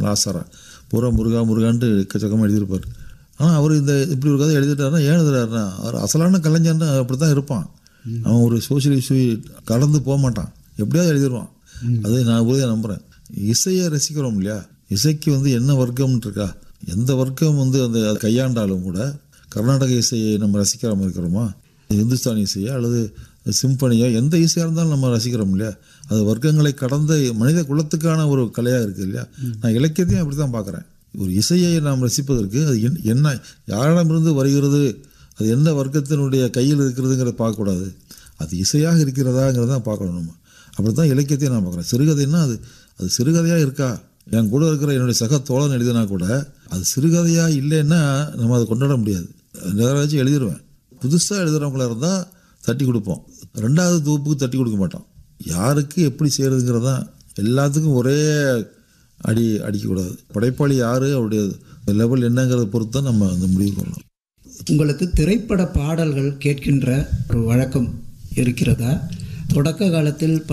லாசரா பூரா முருகா முருகான்ட்டு எக்கச்சக்கமாக எழுதியிருப்பார் ஆனால் அவர் இந்த இப்படி ஒரு கதை எழுதிட்டாருன்னா ஏன் எழுதுறாருன்னா அவர் அசலான கலைஞர்னா அப்படி தான் இருப்பான் அவன் ஒரு சோஷியல் இஷ்யூ கடந்து போக மாட்டான் எப்படியாவது எழுதிடுவான் அது நான் உறுதியாக நம்புகிறேன் இசையை ரசிக்கிறோம் இல்லையா இசைக்கு வந்து என்ன வர்க்கம்னு இருக்கா எந்த வர்க்கம் வந்து அந்த அதை கையாண்டாலும் கூட கர்நாடக இசையை நம்ம ரசிக்காம இருக்கிறோமா இந்துஸ்தானி இசையா அல்லது சிம்பனியோ எந்த இசையாக இருந்தாலும் நம்ம ரசிக்கிறோம் இல்லையா அது வர்க்கங்களை கடந்த மனித குலத்துக்கான ஒரு கலையாக இருக்குது இல்லையா நான் இலக்கியத்தையும் அப்படி தான் பார்க்குறேன் ஒரு இசையை நாம் ரசிப்பதற்கு அது என்- என்ன யாரிடமிருந்து வருகிறது அது எந்த வர்க்கத்தினுடைய கையில் இருக்கிறதுங்கிறத பார்க்கக்கூடாது அது இசையாக இருக்கிறதாங்கிறத தான் பார்க்கணும் நம்ம அப்படி தான் இலக்கியத்தையும் நான் பார்க்குறேன் சிறுகதைன்னா அது அது சிறுகதையாக இருக்கா என் கூட இருக்கிற என்னுடைய சக தோழன் எழுதினா கூட அது சிறுகதையாக இல்லைன்னா நம்ம அதை கொண்டாட முடியாது நேராச்சும் எழுதிடுவேன் புதுசாக எழுதுகிறவங்களா இருந்தால் தட்டி கொடுப்போம் ரெண்டாவது தொகுப்புக்கு தட்டி கொடுக்க மாட்டோம் யாருக்கு எப்படி செய்கிறதுங்கிறது தான் எல்லாத்துக்கும் ஒரே அடி அடிக்கக்கூடாது படைப்பாளி யார் அவருடைய லெவல் என்னங்கிறத பொறுத்து தான் நம்ம அந்த முடிவு கொள்ளணும் உங்களுக்கு திரைப்பட பாடல்கள் கேட்கின்ற ஒரு வழக்கம் இருக்கிறதா தொடக்க காலத்தில்